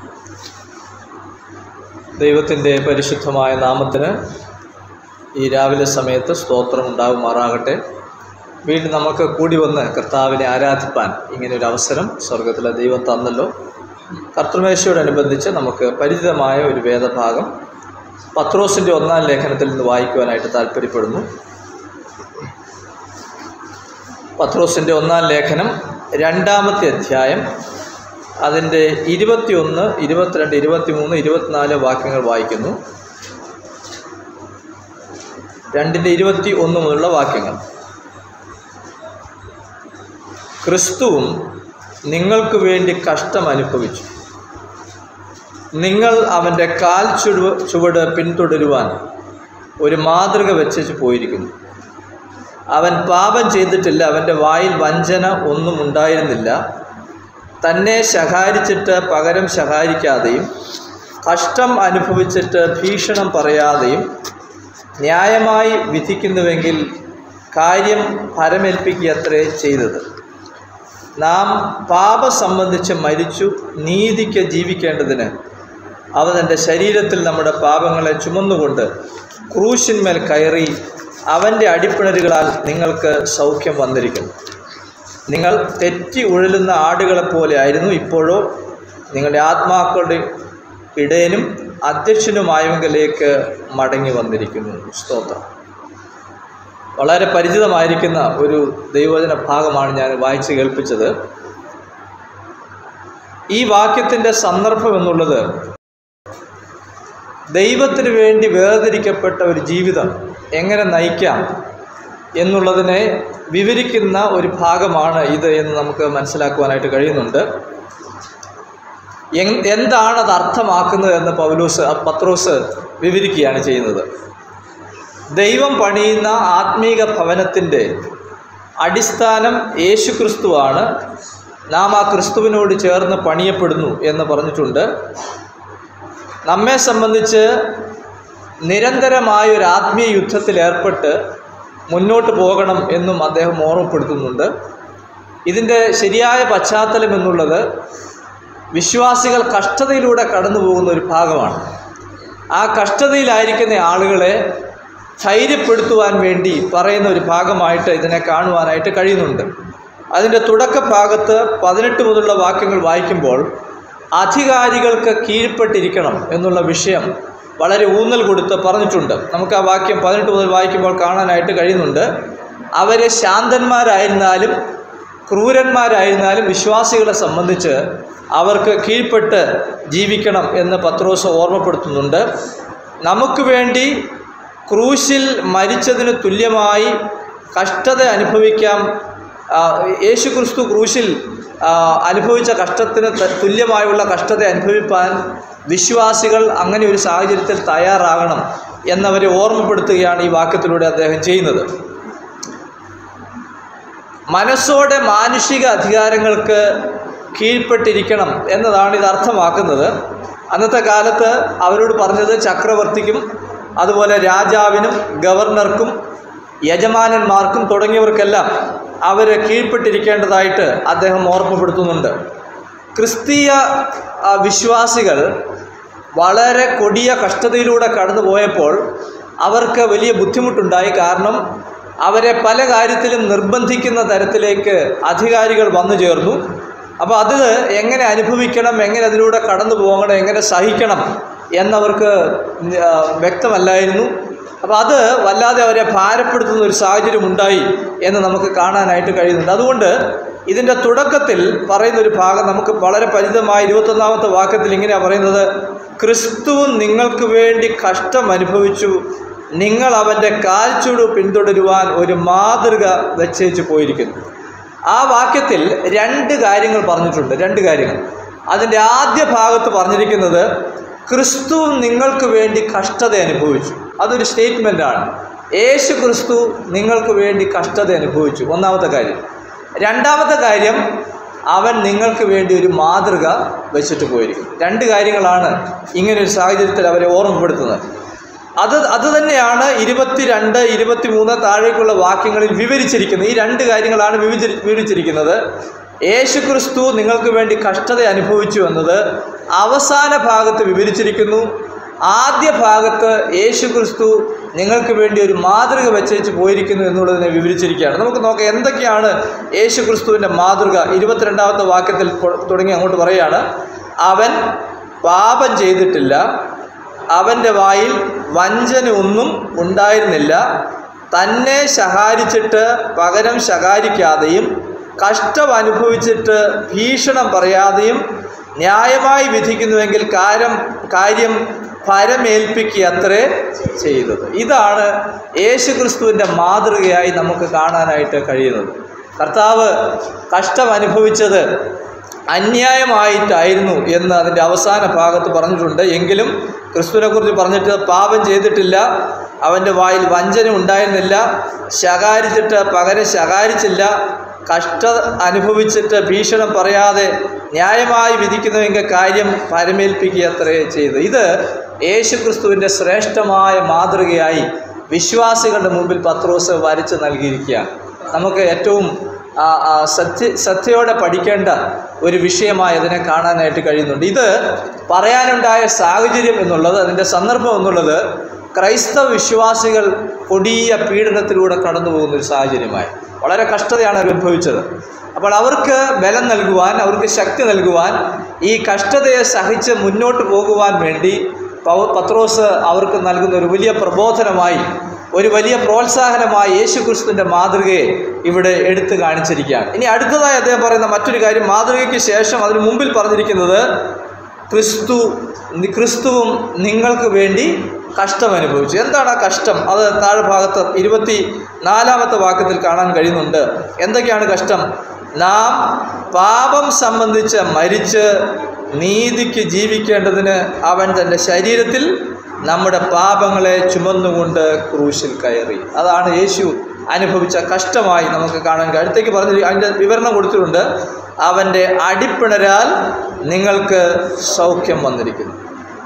ദൈവത്തിൻ്റെ പരിശുദ്ധമായ നാമത്തിന് ഈ രാവിലെ സമയത്ത് സ്തോത്രം ഉണ്ടാകുമാറാകട്ടെ വീണ്ടും നമുക്ക് കൂടി വന്ന് കർത്താവിനെ ആരാധിപ്പാൻ ഇങ്ങനെ ഒരു അവസരം സ്വർഗത്തിലെ ദൈവം തന്നല്ലോ കർത്തൃമേശയോടനുബന്ധിച്ച് നമുക്ക് പരിചിതമായ ഒരു വേദഭാഗം പത്രോസിൻ്റെ ഒന്നാം ലേഖനത്തിൽ നിന്ന് വായിക്കുവാനായിട്ട് താല്പര്യപ്പെടുന്നു പത്രോസിൻ്റെ ഒന്നാം ലേഖനം രണ്ടാമത്തെ അധ്യായം അതിൻ്റെ ഇരുപത്തിയൊന്ന് ഇരുപത്തിരണ്ട് ഇരുപത്തിമൂന്ന് ഇരുപത്തിനാല് വാക്യങ്ങൾ വായിക്കുന്നു രണ്ടിൻ്റെ ഇരുപത്തി ഒന്ന് മുതലുള്ള വാക്യങ്ങൾ ക്രിസ്തുവും നിങ്ങൾക്ക് വേണ്ടി കഷ്ടം അനുഭവിച്ചു നിങ്ങൾ അവൻ്റെ കാൽ ചുവ ചുവട് പിന്തുടരുവാൻ ഒരു മാതൃക വെച്ചു പോയിരിക്കുന്നു അവൻ പാപം ചെയ്തിട്ടില്ല അവൻ്റെ വായിൽ വഞ്ചന ഒന്നും ഉണ്ടായിരുന്നില്ല തന്നെ ശകാരിച്ചിട്ട് പകരം ശകാരിക്കാതെയും കഷ്ടം അനുഭവിച്ചിട്ട് ഭീഷണം പറയാതെയും ന്യായമായി വിധിക്കുന്നുവെങ്കിൽ കാര്യം ഫലമേൽപ്പിക്കുകയത്രേ ചെയ്തത് നാം പാപം സംബന്ധിച്ച് മരിച്ചു നീതിക്ക് ജീവിക്കേണ്ടതിന് അവൻ തൻ്റെ ശരീരത്തിൽ നമ്മുടെ പാപങ്ങളെ ചുമന്നുകൊണ്ട് ക്രൂശിന്മേൽ കയറി അവൻ്റെ അടിപ്പിണരുകളാൽ നിങ്ങൾക്ക് സൗഖ്യം വന്നിരിക്കുന്നു നിങ്ങൾ തെറ്റി ഉഴലുന്ന ആടുകളെപ്പോലെ ആയിരുന്നു ഇപ്പോഴോ നിങ്ങളുടെ ആത്മാക്കളുടെ ഇടയനും അധ്യക്ഷനുമായവങ്കിലേക്ക് മടങ്ങി വന്നിരിക്കുന്നു സ്തോത്രം വളരെ പരിചിതമായിരിക്കുന്ന ഒരു ദൈവവചന ഭാഗമാണ് ഞാൻ വായിച്ച് കേൾപ്പിച്ചത് ഈ വാക്യത്തിൻ്റെ സന്ദർഭം എന്നുള്ളത് ദൈവത്തിന് വേണ്ടി വേർതിരിക്കപ്പെട്ട ഒരു ജീവിതം എങ്ങനെ നയിക്കാം എന്നുള്ളതിനെ വിവരിക്കുന്ന ഒരു ഭാഗമാണ് ഇത് എന്ന് നമുക്ക് മനസ്സിലാക്കുവാനായിട്ട് കഴിയുന്നുണ്ട് എൻ- എന്താണ് അത് അർത്ഥമാക്കുന്നത് എന്ന് പൗലൂസ് പത്രോസ് വിവരിക്കുകയാണ് ചെയ്യുന്നത് ദൈവം പണിയുന്ന ആത്മീക ഭവനത്തിൻ്റെ അടിസ്ഥാനം യേശു ക്രിസ്തുവാണ് നാം ആ ക്രിസ്തുവിനോട് ചേർന്ന് പണിയപ്പെടുന്നു എന്ന് പറഞ്ഞിട്ടുണ്ട് നമ്മെ സംബന്ധിച്ച് നിരന്തരമായ ഒരു ആത്മീയ യുദ്ധത്തിൽ ഏർപ്പെട്ട് മുന്നോട്ട് പോകണം എന്നും അദ്ദേഹം ഓർമ്മപ്പെടുത്തുന്നുണ്ട് ഇതിൻ്റെ ശരിയായ പശ്ചാത്തലം എന്നുള്ളത് വിശ്വാസികൾ കഷ്ടതയിലൂടെ കടന്നു പോകുന്ന ഒരു ഭാഗമാണ് ആ കഷ്ടതയിലായിരിക്കുന്ന ആളുകളെ ധൈര്യപ്പെടുത്തുവാൻ വേണ്ടി പറയുന്ന ഒരു ഭാഗമായിട്ട് ഇതിനെ കാണുവാനായിട്ട് കഴിയുന്നുണ്ട് അതിൻ്റെ തുടക്ക ഭാഗത്ത് പതിനെട്ട് മുതലുള്ള വാക്യങ്ങൾ വായിക്കുമ്പോൾ അധികാരികൾക്ക് കീഴ്പ്പെട്ടിരിക്കണം എന്നുള്ള വിഷയം വളരെ ഊന്നൽ കൊടുത്ത് പറഞ്ഞിട്ടുണ്ട് നമുക്ക് ആ വാക്യം പതിനെട്ട് മുതൽ വായിക്കുമ്പോൾ കാണാനായിട്ട് കഴിയുന്നുണ്ട് അവരെ ശാന്തന്മാരായിരുന്നാലും ക്രൂരന്മാരായിരുന്നാലും വിശ്വാസികളെ സംബന്ധിച്ച് അവർക്ക് കീഴ്പ്പെട്ട് ജീവിക്കണം എന്ന് പത്രോസ് ഓർമ്മപ്പെടുത്തുന്നുണ്ട് നമുക്ക് വേണ്ടി ക്രൂശിൽ മരിച്ചതിന് തുല്യമായി കഷ്ടത അനുഭവിക്കാം ആ, യേശു ക്രിസ്തു ക്രൂശിൽ ആ, അനുഭവിച്ച കഷ്ടത്തിന് ത- തുല്യമായുള്ള കഷ്ടത അനുഭവിപ്പാൻ വിശ്വാസികൾ അങ്ങനെ ഒരു സാഹചര്യത്തിൽ തയ്യാറാകണം എന്നവരെ ഓർമ്മപ്പെടുത്തുകയാണ് ഈ വാക്യത്തിലൂടെ അദ്ദേഹം ചെയ്യുന്നത് മനസ്സോടെ മാനുഷിക അധികാരങ്ങൾക്ക് കീഴ്പ്പെട്ടിരിക്കണം എന്നതാണ് ഇത് അർത്ഥമാക്കുന്നത് അന്നത്തെ കാലത്ത് അവരോട് പറഞ്ഞത് ചക്രവർത്തിക്കും അതുപോലെ രാജാവിനും ഗവർണർക്കും യജമാനന്മാർക്കും തുടങ്ങിയവർക്കെല്ലാം അവർ കീഴ്പ്പെട്ടിരിക്കേണ്ടതായിട്ട് അദ്ദേഹം ഓർമ്മപ്പെടുത്തുന്നുണ്ട് ക്രിസ്തീയ ആ, വിശ്വാസികൾ വളരെ കൊടിയ കഷ്ടതയിലൂടെ കടന്നു പോയപ്പോൾ അവർക്ക് വലിയ ബുദ്ധിമുട്ടുണ്ടായി കാരണം അവരെ പല കാര്യത്തിലും നിർബന്ധിക്കുന്ന തരത്തിലേക്ക് അധികാരികൾ വന്നു ചേർന്നു അപ്പോൾ അത് എങ്ങനെ അനുഭവിക്കണം എങ്ങനെ അതിലൂടെ കടന്നു പോകണം എങ്ങനെ സഹിക്കണം എന്നവർക്ക് ആ, വ്യക്തമല്ലായിരുന്നു അപ്പോൾ അത് വല്ലാതെ അവരെ ഭാരപ്പെടുത്തുന്ന ഒരു സാഹചര്യം ഉണ്ടായി എന്ന് നമുക്ക് കാണാനായിട്ട് കഴിയുന്നുണ്ട് അതുകൊണ്ട് ഇതിൻ്റെ തുടക്കത്തിൽ പറയുന്ന ഒരു ഭാഗം നമുക്ക് വളരെ പരിചിതമായ ഇരുപത്തൊന്നാമത്തെ വാക്യത്തിൽ ഇങ്ങനെയാണ് പറയുന്നത് ക്രിസ്തുവും നിങ്ങൾക്ക് വേണ്ടി കഷ്ടം അനുഭവിച്ചു നിങ്ങൾ അവൻ്റെ കാൽച്ചുടു പിന്തുടരുവാൻ ഒരു മാതൃക വെച്ചേച്ച് പോയിരിക്കുന്നു ആ വാക്യത്തിൽ രണ്ട് കാര്യങ്ങൾ പറഞ്ഞിട്ടുണ്ട് രണ്ട് കാര്യങ്ങൾ അതിൻ്റെ ആദ്യ ഭാഗത്ത് പറഞ്ഞിരിക്കുന്നത് ക്രിസ്തു നിങ്ങൾക്ക് വേണ്ടി കഷ്ടത അനുഭവിച്ചു അതൊരു സ്റ്റേറ്റ്മെൻ്റാണ് യേശു ക്രിസ്തു നിങ്ങൾക്ക് വേണ്ടി കഷ്ടത അനുഭവിച്ചു ഒന്നാമത്തെ കാര്യം രണ്ടാമത്തെ കാര്യം അവൻ നിങ്ങൾക്ക് വേണ്ടി ഒരു മാതൃക വെച്ചിട്ട് പോയിരിക്കും രണ്ട് കാര്യങ്ങളാണ് ഇങ്ങനെ ഒരു സാഹചര്യത്തിൽ അവരെ ഓർമ്മപ്പെടുത്തുന്നത് അത് അത് തന്നെയാണ് ഇരുപത്തിരണ്ട് ഇരുപത്തിമൂന്ന് താഴേക്കുള്ള വാക്യങ്ങളിൽ വിവരിച്ചിരിക്കുന്നത് ഈ രണ്ട് കാര്യങ്ങളാണ് വിവരിച്ചി വിവരിച്ചിരിക്കുന്നത് യേശു ക്രിസ്തു നിങ്ങൾക്ക് വേണ്ടി കഷ്ടത അനുഭവിച്ചു എന്നത് അവസാന ഭാഗത്ത് വിവരിച്ചിരിക്കുന്നു ആദ്യ ഭാഗത്ത് യേശു ക്രിസ്തു നിങ്ങൾക്ക് വേണ്ടി ഒരു മാതൃക വെച്ചേച്ച് പോയിരിക്കുന്നു എന്നുള്ളതിനെ വിവരിച്ചിരിക്കുകയാണ് നമുക്ക് നോക്കാം എന്തൊക്കെയാണ് യേശു ക്രിസ്തുവിൻ്റെ മാതൃക ഇരുപത്തിരണ്ടാമത്തെ വാക്യത്തിൽ പൊ- തുടങ്ങി അങ്ങോട്ട് പറയുകയാണ് അവൻ പാപം ചെയ്തിട്ടില്ല അവൻ്റെ വായിൽ വഞ്ചന ഒന്നും ഉണ്ടായിരുന്നില്ല തന്നെ ശകാരിച്ചിട്ട് പകരം ശകാരിക്കാതെയും കഷ്ടം അനുഭവിച്ചിട്ട് ഭീഷണം പറയാതെയും ന്യായമായി വിധിക്കുന്നുവെങ്കിൽ കാര്യം കാര്യം ഫലമേൽപ്പിക്കുക അത്രേ ചെയ്തത് ഇതാണ് യേശു ക്രിസ്തുവിൻ്റെ മാതൃകയായി നമുക്ക് കാണാനായിട്ട് കഴിയുന്നത് കർത്താവ് കഷ്ടം അനുഭവിച്ചത് അന്യായമായിട്ടായിരുന്നു എന്ന് അതിൻ്റെ അവസാന ഭാഗത്ത് പറഞ്ഞിട്ടുണ്ട് എങ്കിലും ക്രിസ്തുവിനെക്കുറിച്ച് പറഞ്ഞിട്ട് പാപം ചെയ്തിട്ടില്ല അവൻ്റെ വായിൽ വഞ്ചന ഉണ്ടായിരുന്നില്ല ശകാരിച്ചിട്ട് പകരം ശകാരിച്ചില്ല കഷ്ട അനുഭവിച്ചിട്ട് ഭീഷണം പറയാതെ ന്യായമായി വിധിക്കുന്നുവെങ്കിൽ കാര്യം പരമേൽപ്പിക്കുക അത്രേ ചെയ്തു ഇത് യേശു ക്രിസ്തുവിൻ്റെ ശ്രേഷ്ഠമായ മാതൃകയായി വിശ്വാസികളുടെ മുമ്പിൽ പത്രോസ് വരച്ച് നൽകിയിരിക്കുകയാണ് നമുക്ക് ഏറ്റവും ആ, ആ, സത്യ സത്യയോടെ പഠിക്കേണ്ട ഒരു വിഷയമായി അതിനെ കാണാനായിട്ട് കഴിയുന്നുണ്ട് ഇത് പറയാനുണ്ടായ സാഹചര്യം എന്നുള്ളത് അതിൻ്റെ സന്ദർഭം എന്നുള്ളത് ക്രൈസ്തവ വിശ്വാസികൾ കൊടിയ പീഡനത്തിലൂടെ കടന്നു പോകുന്ന ഒരു സാഹചര്യമായി വളരെ കഷ്ടതയാണ് അവർ അനുഭവിച്ചത് അപ്പോൾ അവർക്ക് ബലം നൽകുവാൻ അവർക്ക് ശക്തി നൽകുവാൻ ഈ കഷ്ടതയെ സഹിച്ച് മുന്നോട്ട് പോകുവാൻ വേണ്ടി പൗ- പത്രോസ് അവർക്ക് നൽകുന്ന ഒരു വലിയ പ്രബോധനമായി ഒരു വലിയ പ്രോത്സാഹനമായി യേശു ക്രിസ്തുവിൻ്റെ മാതൃകയെ ഇവിടെ എടുത്തു കാണിച്ചിരിക്കുകയാണ് ഇനി അടുത്തതായി അദ്ദേഹം പറയുന്ന മറ്റൊരു കാര്യം മാതൃകയ്ക്ക് ശേഷം അതിന് മുമ്പിൽ പറഞ്ഞിരിക്കുന്നത് ക്രിസ്തു ക്രിസ്തുവും നിങ്ങൾക്ക് വേണ്ടി കഷ്ടം അനുഭവിച്ചു എന്താണ് ആ കഷ്ടം അത് താഴെ ഭാഗത്ത് ഇരുപത്തി നാലാമത്തെ വാക്യത്തിൽ കാണാൻ കഴിയുന്നുണ്ട് എന്തൊക്കെയാണ് കഷ്ടം നാം പാപം സംബന്ധിച്ച് മരിച്ച് നീതിക്ക് ജീവിക്കേണ്ടതിന് അവൻ തൻ്റെ ശരീരത്തിൽ നമ്മുടെ പാപങ്ങളെ ചുമന്നുകൊണ്ട് ക്രൂശിൽ കയറി അതാണ് യേശു അനുഭവിച്ച കഷ്ടമായി നമുക്ക് കാണാൻ കഴിയും അടുത്തേക്ക് പറഞ്ഞ അതിൻ്റെ വിവരണം കൊടുത്തിട്ടുണ്ട് അവൻ്റെ അടിപ്പിണരാൽ നിങ്ങൾക്ക് സൗഖ്യം വന്നിരിക്കുന്നു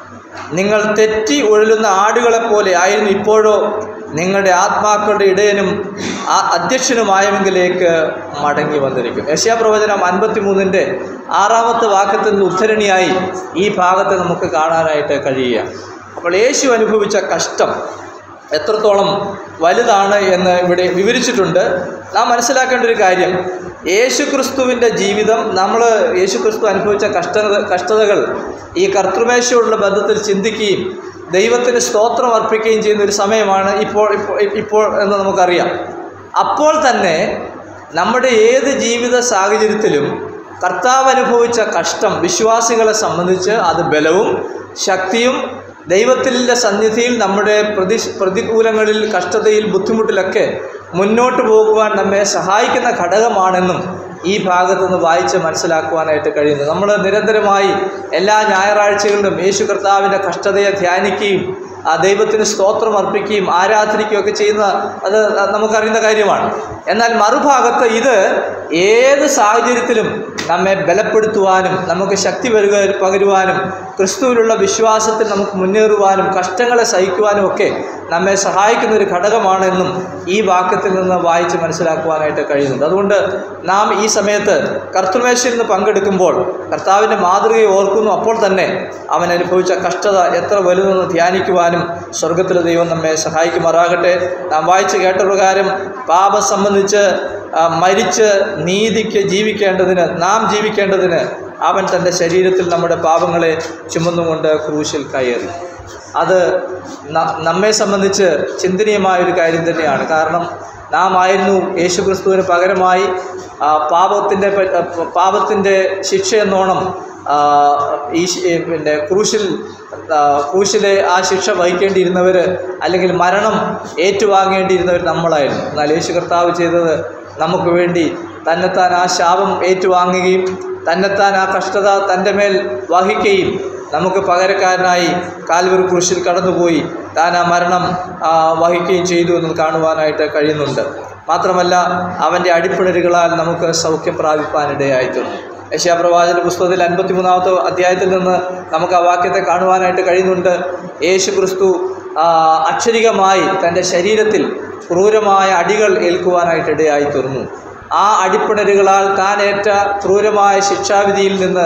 നിങ്ങൾ തെറ്റി ഒഴുകുന്ന ആടുകളെപ്പോലെ ആയിരുന്നു ഇപ്പോഴോ നിങ്ങളുടെ ആത്മാക്കളുടെ ഇടയനും ആ അധ്യക്ഷനുമായവെങ്കിലേക്ക് മടങ്ങി വന്നിരിക്കും യശയാപ്രവചനം അൻപത്തി മൂന്നിൻ്റെ ആറാമത്തെ വാക്യത്തിൽ നിന്ന് ഉദ്ധരണിയായി ഈ ഭാഗത്തെ നമുക്ക് കാണാനായിട്ട് കഴിയുക അപ്പോൾ യേശു അനുഭവിച്ച കഷ്ടം എത്രത്തോളം വലുതാണ് എന്ന് ഇവിടെ വിവരിച്ചിട്ടുണ്ട് നാം മനസ്സിലാക്കേണ്ട ഒരു കാര്യം യേശു ക്രിസ്തുവിൻ്റെ ജീവിതം നമ്മൾ യേശു ക്രിസ്തു അനുഭവിച്ച കഷ്ടത കഷ്ടതകൾ ഈ കർത്തൃമേശയോടുള്ള ബന്ധത്തിൽ ചിന്തിക്കുകയും ദൈവത്തിന് സ്തോത്രം അർപ്പിക്കുകയും ചെയ്യുന്ന ഒരു സമയമാണ് ഇപ്പോൾ ഇപ്പോൾ ഇപ്പോൾ എന്ന് നമുക്കറിയാം അപ്പോൾ തന്നെ നമ്മുടെ ഏത് ജീവിത സാഹചര്യത്തിലും കർത്താവ് അനുഭവിച്ച കഷ്ടം വിശ്വാസികളെ സംബന്ധിച്ച് അത് ബലവും ശക്തിയും ദൈവത്തിൻ്റെ സന്നിധിയിൽ നമ്മുടെ പ്രതി പ്രതികൂലങ്ങളിൽ കഷ്ടതയിൽ ബുദ്ധിമുട്ടിലൊക്കെ മുന്നോട്ട് പോകുവാൻ നമ്മെ സഹായിക്കുന്ന ഘടകമാണെന്നും ഈ ഭാഗത്തു നിന്ന് വായിച്ച് മനസ്സിലാക്കുവാനായിട്ട് കഴിയുന്നു നമ്മൾ നിരന്തരമായി എല്ലാ ഞായറാഴ്ചകളിലും യേശു കർത്താവിൻ്റെ കഷ്ടതയെ ധ്യാനിക്കുകയും ആ ദൈവത്തിന് സ്തോത്രം അർപ്പിക്കുകയും ആരാധനിക്കുകയും ഒക്കെ ചെയ്യുന്ന അത് നമുക്കറിയുന്ന കാര്യമാണ് എന്നാൽ മറുഭാഗത്ത് ഇത് ഏത് സാഹചര്യത്തിലും നമ്മെ ബലപ്പെടുത്തുവാനും നമുക്ക് ശക്തി വരുക പകരുവാനും ക്രിസ്തുവിലുള്ള വിശ്വാസത്തിൽ നമുക്ക് മുന്നേറുവാനും കഷ്ടങ്ങളെ സഹിക്കുവാനും ഒക്കെ നമ്മെ സഹായിക്കുന്ന ഒരു ഘടകമാണെന്നും ഈ വാക്യത്തിൽ നിന്ന് വായിച്ച് മനസ്സിലാക്കുവാനായിട്ട് കഴിയുന്നുണ്ട് അതുകൊണ്ട് നാം ഈ സമയത്ത് കർത്തൃമേശയിൽ നിന്ന് പങ്കെടുക്കുമ്പോൾ കർത്താവിൻ്റെ മാതൃകയെ ഓർക്കുന്നു അപ്പോൾ തന്നെ അവൻ അനുഭവിച്ച കഷ്ടത എത്ര വലുതെന്ന് ധ്യാനിക്കുവാനും സ്വർഗത്തിലെ ദൈവം നമ്മെ സഹായിക്കുമാറാകട്ടെ നാം വായിച്ച് കേട്ട പ്രകാരം പാപം സംബന്ധിച്ച് ആ, മരിച്ച് നീതിക്ക് ജീവിക്കേണ്ടതിന് നാം ജീവിക്കേണ്ടതിന് അവൻ തൻ്റെ ശരീരത്തിൽ നമ്മുടെ പാപങ്ങളെ ചുമന്നുകൊണ്ട് ക്രൂശിൽ കയറി അത് ന- നമ്മെ സംബന്ധിച്ച് ചിന്തനീയമായ ഒരു കാര്യം തന്നെയാണ് കാരണം നാം ആയിരുന്നു യേശു ക്രിസ്തുവിന് പകരമായി ആ, പാപത്തിൻ്റെ പ- ആ, പാപത്തിൻ്റെ ശിക്ഷ എന്നോണം ആ, ഈ ശി- ഈ പിന്നെ ക്രൂശിൽ ആ, ക്രൂശിലെ ആ ശിക്ഷ വഹിക്കേണ്ടിയിരുന്നവർ അല്ലെങ്കിൽ മരണം ഏറ്റുവാങ്ങേണ്ടിയിരുന്നവർ നമ്മളായിരുന്നു എന്നാൽ യേശു കർത്താവ് ചെയ്തത് നമുക്ക് വേണ്ടി തന്നെത്താൻ ആ ശാപം ഏറ്റുവാങ്ങുകയും തന്നെത്താൻ ആ കഷ്ടത തൻ്റെ മേൽ വഹിക്കുകയും നമുക്ക് പകരക്കാരനായി കാൽവറി ക്രൂശിൽ കടന്നുപോയി താൻ ആ മരണം ആ, വഹിക്കുകയും ചെയ്തു എന്ന് കാണുവാനായിട്ട് കഴിയുന്നുണ്ട് മാത്രമല്ല അവൻ്റെ അടിപ്പിണരുകളാൽ നമുക്ക് സൗഖ്യം പ്രാപിപ്പാനിടയായിട്ടുണ്ട് യശാപ്രവാചന പുസ്തകത്തിൽ അൻപത്തിമൂന്നാമത്തെ അധ്യായത്തിൽ നിന്ന് നമുക്ക് ആ വാക്യത്തെ കാണുവാനായിട്ട് കഴിയുന്നുണ്ട് യേശു ക്രിസ്തു ആ, അക്ഷരികമായി തൻ്റെ ശരീരത്തിൽ ക്രൂരമായ അടികൾ ഏൽക്കുവാനായിട്ട് ഇടയായി തീർന്നു ആ അടിപ്പിണരുകളാൽ താൻ ഏറ്റ ക്രൂരമായ ശിക്ഷാവിധിയിൽ നിന്ന്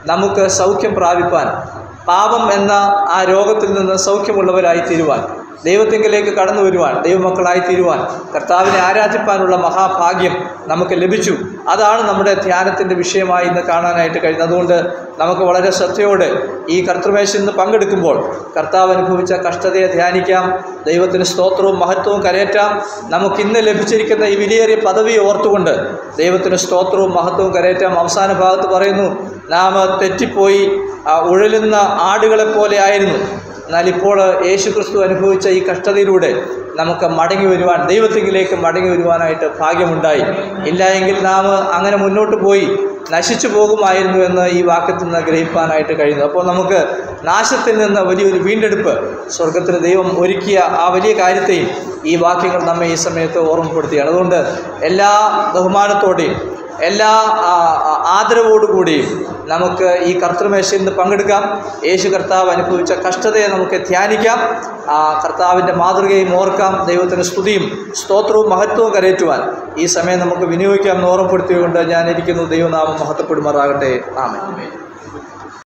നമുക്ക് സൗഖ്യം പ്രാപിപ്പാൻ പാപം എന്ന ആ രോഗത്തിൽ നിന്ന് സൗഖ്യമുള്ളവരായി തീരുവാൻ ദൈവത്തിങ്കിലേക്ക് കടന്നു വരുവാൻ ദൈവമക്കളായി തീരുവാൻ കർത്താവിനെ ആരാധിപ്പാനുള്ള മഹാഭാഗ്യം നമുക്ക് ലഭിച്ചു അതാണ് നമ്മുടെ ധ്യാനത്തിൻ്റെ വിഷയമായി ഇന്ന് കാണാനായിട്ട് കഴിയുന്നത് അതുകൊണ്ട് നമുക്ക് വളരെ ശ്രദ്ധയോടെ ഈ കർത്തൃമേശയിൽ നിന്ന് പങ്കെടുക്കുമ്പോൾ കർത്താവ് അനുഭവിച്ച കഷ്ടതയെ ധ്യാനിക്കാം ദൈവത്തിന് സ്തോത്രവും മഹത്വവും കരയറ്റാം നമുക്കിന്ന് ലഭിച്ചിരിക്കുന്ന ഈ വിലയേറിയ പദവി ഓർത്തുകൊണ്ട് ദൈവത്തിന് സ്തോത്രവും മഹത്വവും കരയറ്റാം അവസാന ഭാഗത്ത് പറയുന്നു നാം തെറ്റിപ്പോയി ആ, ഉഴലുന്ന ആടുകളെ പോലെ ആയിരുന്നു എന്നാൽ ഇപ്പോൾ യേശു ക്രിസ്തു അനുഭവിച്ച ഈ കഷ്ടതയിലൂടെ നമുക്ക് മടങ്ങി വരുവാൻ ദൈവത്തിങ്കിലേക്ക് മടങ്ങി വരുവാനായിട്ട് ഭാഗ്യമുണ്ടായി ഇല്ല എങ്കിൽ നാം അങ്ങനെ മുന്നോട്ട് പോയി നശിച്ചു പോകുമായിരുന്നു എന്ന് ഈ വാക്യത്തിൽ നിന്ന് ഗ്രഹിപ്പാനായിട്ട് കഴിയുന്നു അപ്പോൾ നമുക്ക് നാശത്തിൽ നിന്ന് വലിയൊരു വീണ്ടെടുപ്പ് സ്വർഗത്തിൽ ദൈവം ഒരുക്കിയ ആ വലിയ കാര്യത്തെയും ഈ വാക്യങ്ങൾ നമ്മെ ഈ സമയത്ത് ഓർമ്മപ്പെടുത്തുകയാണ് അതുകൊണ്ട് എല്ലാ ബഹുമാനത്തോടെയും എല്ലാ ആ, ആ, ആദരവോടുകൂടിയും നമുക്ക് ഈ കർത്തൃമേശയിൽ നിന്ന് പങ്കെടുക്കാം യേശു കർത്താവ് അനുഭവിച്ച കഷ്ടതയെ നമുക്ക് ധ്യാനിക്കാം ആ കർത്താവിൻ്റെ മാതൃകയും ഓർക്കാം ദൈവത്തിന് സ്തുതിയും സ്തോത്രവും മഹത്വവും കരയറ്റുവാൻ ഈ സമയം നമുക്ക് വിനിയോഗിക്കാം എന്ന് ഓർമ്മപ്പെടുത്തിയുകൊണ്ട് ഞാൻ ഇരിക്കുന്നു ദൈവനാമം മഹത്വപ്പെടുമാറാകട്ടെ ആമേ